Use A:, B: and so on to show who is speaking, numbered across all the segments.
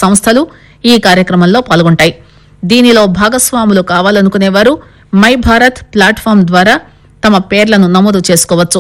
A: సంస్థలు ఈ కార్యక్రమంలో పాల్గొంటాయి దీనిలో భాగస్వాములు కావాలనుకునేవారు మై భారత్ ప్లాట్ఫామ్ ద్వారా తమ పేర్లను నమోదు చేసుకోవచ్చు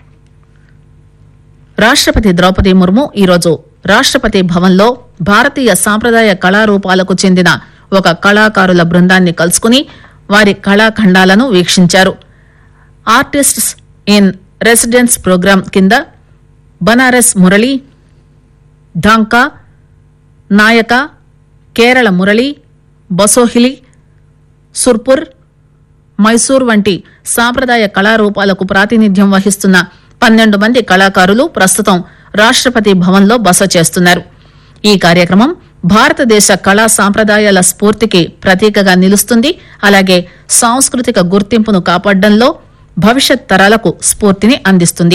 A: రాష్టపతి ద్రౌపది ముర్ము ఈరోజు రాష్టపతి భవన్లో భారతీయ సాంప్రదాయ కళారూపాలకు చెందిన ఒక కళాకారుల బృందాన్ని కలుసుకుని వారి కళాఖండాలను వీక్షించారు ఆర్టిస్ట్స్ ఇన్ రెసిడెన్స్ ప్రోగ్రాం కింద బనారస్ మురళి ఢాంకా నాయక కేరళ మురళి బసోహిలి సుర్పూర్ మైసూర్ వంటి సాంప్రదాయ కళారూపాలకు ప్రాతినిధ్యం వహిస్తున్న పన్నెండు మంది కళాకారులు ప్రస్తుతం రాష్టపతి భవన్లో బస చేస్తున్నారు ఈ కార్యక్రమం భారతదేశ కళా సాంప్రదాయాల స్ఫూర్తికి ప్రతీకగా నిలుస్తుంది అలాగే సాంస్కృతిక గుర్తింపును కాపాడడంలో భవిష్యత్ తరాలకు స్ఫూర్తిని అందిస్తుంది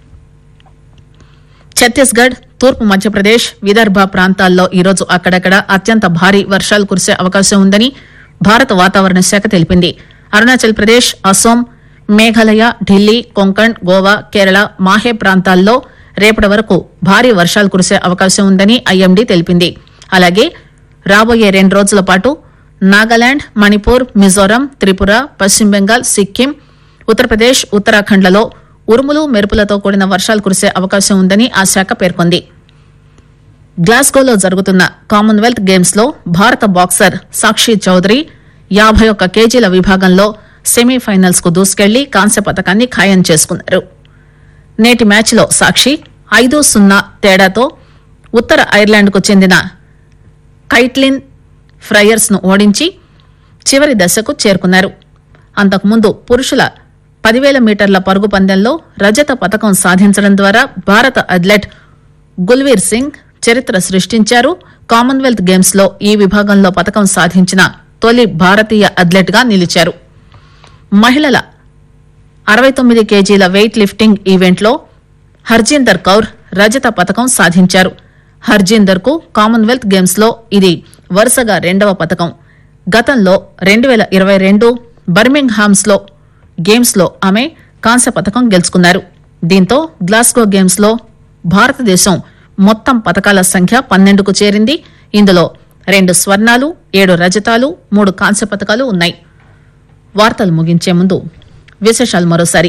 A: ఛత్తీస్గఢ్ తూర్పు మధ్యప్రదేశ్ విదర్భ ప్రాంతాల్లో ఈరోజు అక్కడక్కడ అత్యంత భారీ వర్షాలు కురిసే అవకాశం ఉందని భారత వాతావరణ శాఖ తెలిపింది అరుణాచల్ ప్రదేశ్ అసోం మేఘాలయ ఢిల్లీ కొంకణ్ గోవా కేరళ మాహే ప్రాంతాల్లో రేపటి వరకు భారీ వర్షాలు కురిసే అవకాశం ఉందని ఐఎండీ తెలిపింది అలాగే రాబోయే రెండు రోజుల పాటు నాగాలాండ్ మణిపూర్ మిజోరం త్రిపుర పశ్చిమ బెంగాల్ సిక్కిం ఉత్తరప్రదేశ్ ఉత్తరాఖండ్లలో ఉరుములు మెరుపులతో కూడిన వర్షాలు కురిసే అవకాశం ఉందని ఆ శాఖ పేర్కొంది గ్లాస్గోలో జరుగుతున్న కామన్వెల్త్ గేమ్స్ లో భారత బాక్సర్ సాక్షి చౌదరి యాభై ఒక్క కేజీల విభాగంలో సెమీఫైనల్స్ కు దూసుకెళ్లి కాంస్య పథకాన్ని ఖాయం చేసుకున్నారు నేటి మ్యాచ్లో సాక్షి ఐదు సున్నా తేడాతో ఉత్తర ఐర్లాండ్ కు చెందిన కైట్లిన్ ఫ్రయర్స్ ను ఓడించి చివరి దశకు చేరుకున్నారు అంతకుముందు పురుషుల పదివేల మీటర్ల పరుగు పందెంలో రజత పథకం సాధించడం ద్వారా భారత అథ్లెట్ గుల్వీర్ సింగ్ చరిత్ర సృష్టించారు కామన్వెల్త్ గేమ్స్ లో ఈ విభాగంలో పథకం సాధించిన తొలి భారతీయ అథ్లెట్ గా నిలిచారు మహిళల అరవై తొమ్మిది కేజీల వెయిట్ లిఫ్టింగ్ ఈవెంట్లో హర్జీందర్ కౌర్ రజత పథకం సాధించారు హర్జీందర్ కు కామన్వెల్త్ గేమ్స్ లో ఇది వరుసగా రెండవ పథకం గతంలో రెండు వేల ఇరవై రెండు బర్మింగ్ హామ్స్ లో గేమ్స్ లో ఆమె కాంస్య పథకం గెలుచుకున్నారు దీంతో గ్లాస్గో గేమ్స్ లో భారతదేశం మొత్తం పథకాల సంఖ్య పన్నెండుకు చేరింది ఇందులో రెండు స్వర్ణాలు ఏడు రజతాలు మూడు కాంస్య పథకాలు ఉన్నాయి వార్తలు ముగించే ముందు విశేషాలు మరోసారి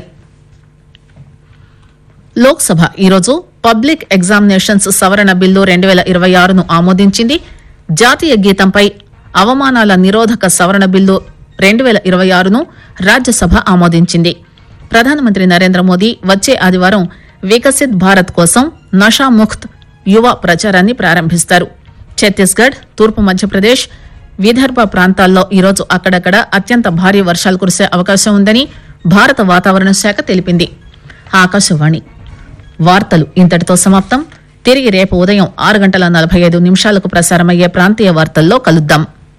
A: లోక్సభ ఈరోజు పబ్లిక్ ఎగ్జామినేషన్స్ సవరణ బిల్లు రెండు వేల ఇరవై ఆరును ఆమోదించింది జాతీయ గీతంపై అవమానాల నిరోధక సవరణ బిల్లు రెండు వేల ఇరవై ఆరును రాజ్యసభ ఆమోదించింది ప్రధానమంత్రి నరేంద్ర మోదీ వచ్చే ఆదివారం వికసిత్ భారత్ కోసం నషాముక్త్ యువ ప్రచారాన్ని ప్రారంభిస్తారు ఛత్తీస్గఢ్ తూర్పు మధ్యప్రదేశ్ విదర్భ ప్రాంతాల్లో ఈరోజు అక్కడక్కడ అత్యంత భారీ వర్షాలు కురిసే అవకాశం ఉందని భారత వాతావరణ శాఖ తెలిపింది ఆకాశవాణి వార్తలు ఇంతటితో సమాప్తం తిరిగి రేపు ఉదయం ఆరు గంటల నలభై ఐదు నిమిషాలకు ప్రసారమయ్యే ప్రాంతీయ వార్తల్లో కలుద్దాం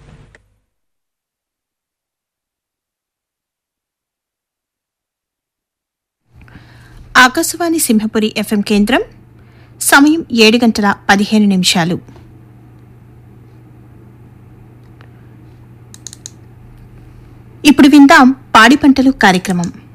B: ఆకాశవాణి సింహపురి ఎఫ్ఎం కేంద్రం సమయం ఏడు గంటల పదిహేను నిమిషాలు ఇప్పుడు విందాం పాడి పంటలు కార్యక్రమం